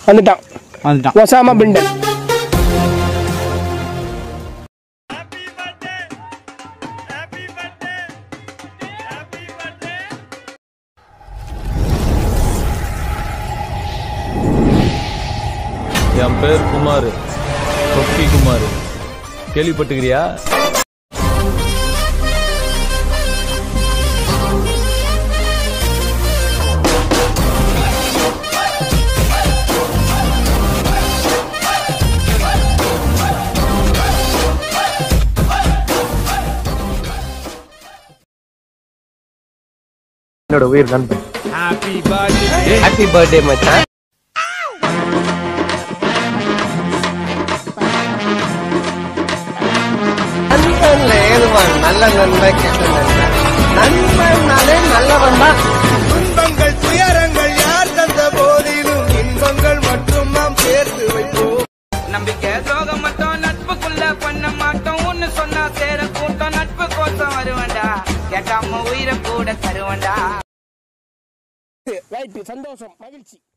வந்துட்டான் வந்துட்டான் ஒசாமா பிண்டன் என் பேர் குமார் தொப்பி குமார் கேள்விப்பட்டுக்கிறியா என்னோட உயிர் நண்பன் ஹாப்பி பர்த்டே மச்சான் நண்பன்ல ஏதுவான் நல்ல நண்பன் கெட்ட நண்பன் நண்பன்னாலே நல்லவன் தான் துன்பங்கள் துயரங்கள் யார் தந்த போதிலும் இன்பங்கள் மட்டும் நாம் சேர்த்து வைப்போம் நம்பிக்கை துரோகம் மட்டும் நட்புக்குள்ள பண்ண மாட்டோம் ஒன்னு சொன்னா சேர கூட்டம் நட்பு கோசம் வருவேன்டா கேட்காம உயிரை கூட தருவேன்டா ரைட்டு சந்தோஷம் மகிழ்ச்சி